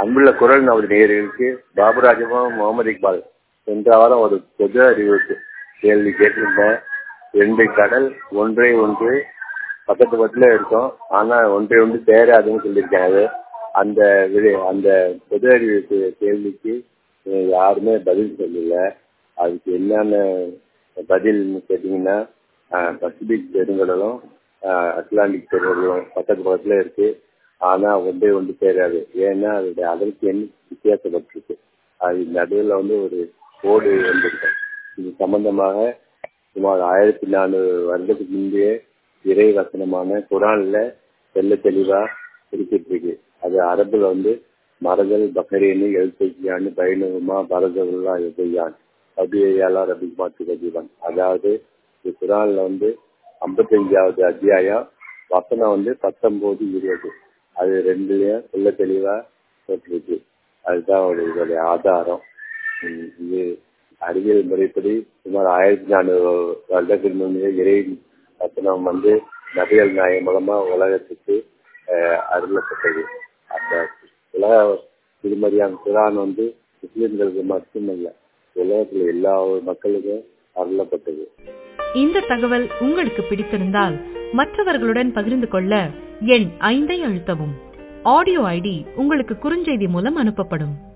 அன்புள்ள குரல் நமது நேயர்களுக்கு பாபுராஜமும் முகமது இக்பால் சென்ற வாரம் ஒரு பொது அறிவு கேள்வி கேட்டிருந்தேன் ரெண்டு கடல் ஒன்றை ஒன்று பக்கத்து பக்கத்துல இருக்கும் ஆனா ஒன்றை ஒன்று சேராதுன்னு சொல்லியிருக்காங்க அந்த விடை அந்த பொது அறிவு கே- கேள்விக்கு அஹ், யாருமே பதில் சொல்லல அதுக்கு என்னென்ன பதில்னு கேட்டீங்கன்னா அஹ், பசிபிக் பெருங்கடலும் அஹ், அட்லாண்டிக் பெருங்கடலும் பக்கத்து பக்கத்துல இருக்கு ஆனா ஒன்றே ஒன்று சேராது ஏன்னா அதோட அதற்கு எண் வித்தியாசப்பட்டிருக்கு அது நடுவில் வந்து ஒரு கோடு வந்திருக்கும் இது சம்பந்தமாக சுமார் ஆயிரத்தி நானூறு வருடத்துக்கு முந்தைய இறை வசனமான குரான்ல தெல்ல தெளிவா குறிப்பிட்டிருக்கு அது அரபுல வந்து மரதல் பஹரேனு எழுத்தையான்னு பயனுமா பரதல்லா எழுதையான் அபியாலா ரபி மாத்து கஜிவன் அதாவது இது குரான்ல வந்து ஐம்பத்தஞ்சாவது அத்தியாயம் வசனம் வந்து பத்தொன்பது இருபது அது ரெண்டுலயும் தெல்ல தெளிவா போட்டிருக்கு அதுதான் ஒரு இதோடைய ஆதாரம் உம் இது அறிவியல் முறைப்படி சுமார் ஆயிரத்தி நானூறு வருடத்துக்கு முன்னே இறை வசனம் வந்து நபிகள் நாயகம் மூலமா உலகத்துக்கு அஹ், அருளப்பட்டது அந்த உலக திருமதியான குரான் வந்து முஸ்லிம்களுக்கு மட்டுமல்ல உலகத்துல எல்லா மக்களுக்கும் அருளப்பட்டது இந்த தகவல் உங்களுக்கு பிடித்திருந்தால் மற்றவர்களுடன் பகிர்ந்து கொள்ள எண் ஐந்தை அழுத்தவும் ஆடியோ ஐடி உங்களுக்கு குறுஞ்செய்தி மூலம் அனுப்பப்படும்